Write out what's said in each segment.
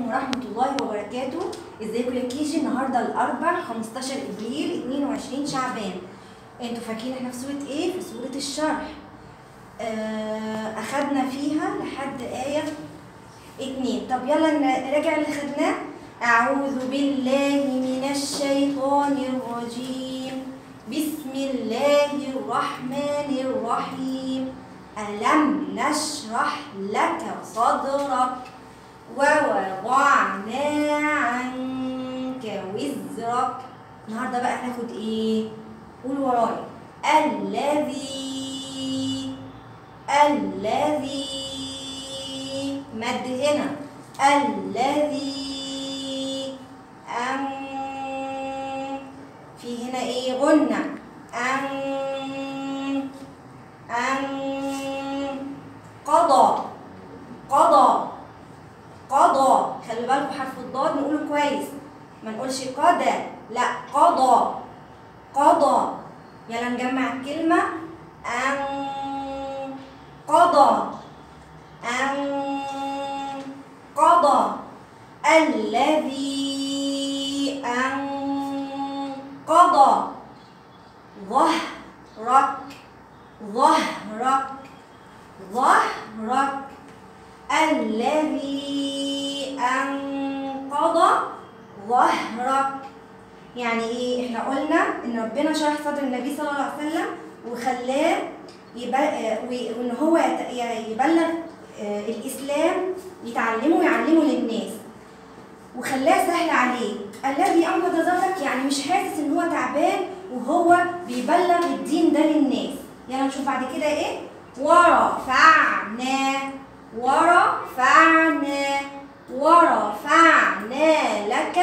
ورحمة الله وبركاته ازيكم يا كيجي النهاردة الأربع 15 إبريل 22 شعبان انتوا فاكرين احنا في سورة ايه؟ في سورة الشرح آه أخدنا فيها لحد آية اتنين طب يلا نراجع اللي خدناه أعوذ بالله من الشيطان الرجيم بسم الله الرحمن الرحيم ألم نشرح لك صدرك ووضعنا عنك وزرك النهارده بقى هناخد ايه قول ورايا الذي الذي مد هنا الذي أن في هنا ايه غنة أن أن قضى قضى قضى خلي بالكم حرف الضاد نقوله كويس ما نقولش قضى لا قضى قضى يلا نجمع الكلمة أن قضى أن قضى الذي أن قضى ظهرك ظهرك ظهرك الذي أنقض ظهرك يعني ايه احنا قلنا ان ربنا شرح صدر النبي صلى الله عليه وسلم وخلاه وان هو يبلغ الاسلام يتعلمه ويعلمه للناس وخلاه سهل عليه الذي انقذ ظهرك يعني مش حاسس ان هو تعبان وهو بيبلغ الدين ده للناس يلا نشوف بعد كده ايه ورفعنا ورفعنا ورفعنا لك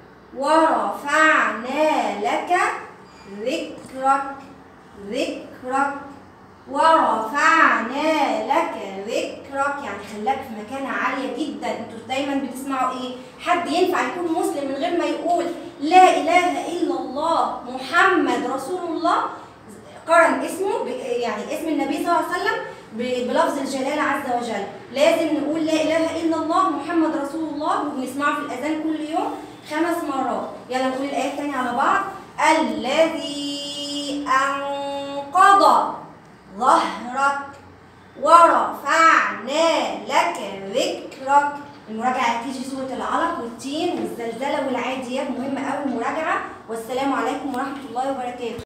ورفعنا لك ذكرك ذكرك ورفعنا لك ذكرك يعني خلاك في مكانة عالية جدا انتوا دايما بتسمعوا ايه حد ينفع يكون مسلم من غير ما يقول لا اله الا الله محمد رسول الله قرن اسمه يعني اسم النبي صلى الله عليه وسلم بلفظ الجلالة عز وجل لازم نقول لا إله إلا الله محمد رسول الله وبنسمعه في الأذان كل يوم خمس مرات يلا نقول الآية الثانية على بعض الذي أنقض ظهرك ورفعنا لك ذكرك المراجعة تيجي سورة العلق والتين والزلزلة والعاديات مهمة أوي المراجعة والسلام عليكم ورحمة الله وبركاته